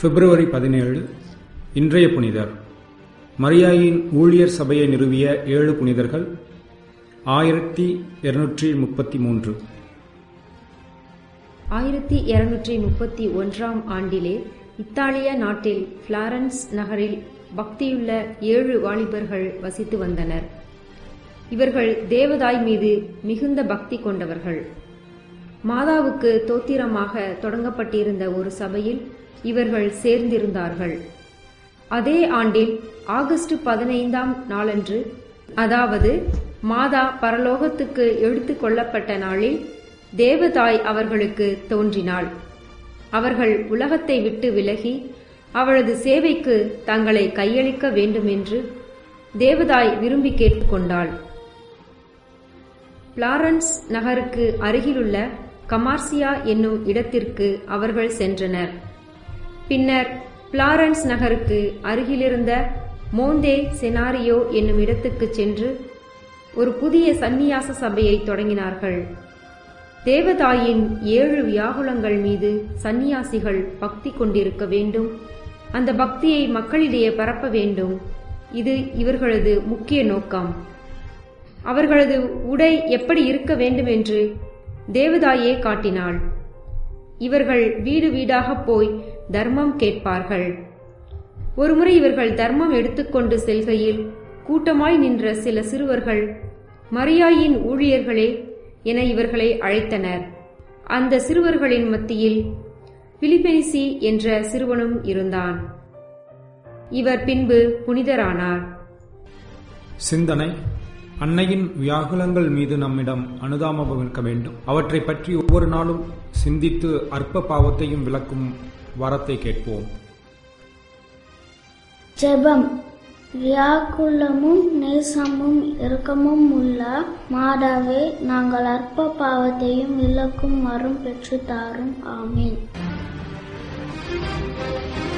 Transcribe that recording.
பிப்ரவரி பதினேழு இன்றைய புனிதர் மரியாயின் ஊழியர் சபையை நிறுவிய ஏழு புனிதர்கள் ஆயிரத்தி இருநூற்றி முப்பத்தி மூன்று ஆயிரத்தி இருநூற்றி முப்பத்தி ஒன்றாம் ஆண்டிலே இத்தாலிய நாட்டில் பிளாரன்ஸ் நகரில் பக்தியுள்ள ஏழு வாலிபர்கள் வசித்து வந்தனர் இவர்கள் தேவதாய் மீது மிகுந்த பக்தி கொண்டவர்கள் மாதாவுக்கு தோத்திரமாக தொடங்கப்பட்டிருந்த ஒரு சபையில் இவர்கள் சேர்ந்திருந்தார்கள் அதே ஆண்டில் ஆகஸ்ட் பதினைந்தாம் நாளன்று அதாவது மாதா பரலோகத்துக்கு எடுத்துக் கொள்ளப்பட்ட நாளில் தேவதாய் அவர்களுக்கு தோன்றினாள் அவர்கள் உலகத்தை விட்டு விலகி அவளது சேவைக்கு தங்களை கையளிக்க வேண்டுமென்று தேவதாய் விரும்பி கேட்டுக்கொண்டாள் பிளாரன்ஸ் நகருக்கு அருகிலுள்ள கமார்சியா என்னும் இடத்திற்கு அவர்கள் சென்றனர் பின்னர் பிளாரன்ஸ் நகருக்கு அருகிலிருந்த மோந்தே செனாரியோ என்னும் இடத்துக்கு சென்று ஒரு புதிய சந்நியாச சபையை தொடங்கினார்கள் தேவதாயின் ஏழு வியாகுலங்கள் மீது சந்நியாசிகள் பக்தி கொண்டிருக்க வேண்டும் அந்த பக்தியை மக்களிடையே பரப்ப வேண்டும் இது இவர்களது முக்கிய நோக்கம் அவர்களது உடை எப்படி இருக்க வேண்டும் என்று தேவதாயே காட்டினாள் இவர்கள் வீடு வீடாக போய் தர்மம் கேட்பார்கள் ஒருமுறை இவர்கள் தர்மம் எடுத்துக்கொண்டு செல்கையில் கூட்டமாய் நின்ற சில சிறுவர்கள் மரியாயின் ஊழியர்களே என இவர்களை அழைத்தனர் அந்த சிறுவர்களின் மத்தியில் பிலிபெனிசி என்ற சிறுவனும் இருந்தான் இவர் பின்பு புனிதரானார் சிந்தனை அன்னையின் வியாகுலங்கள் மீது நம்மிடம் அனுதாபம் இருக்க வேண்டும் அவற்றை பற்றி ஒவ்வொரு நாளும் சிந்தித்து அற்ப பாவத்தையும் விளக்கும் வரத்தை கேட்போம் ஜெபம் வியாக்குலமும் நேசமும் இரக்கமும் உள்ள மாதாவே நாங்கள் அற்ப பாவத்தையும் விளக்கும் வரம் பெற்று தாரும் ஆமீன்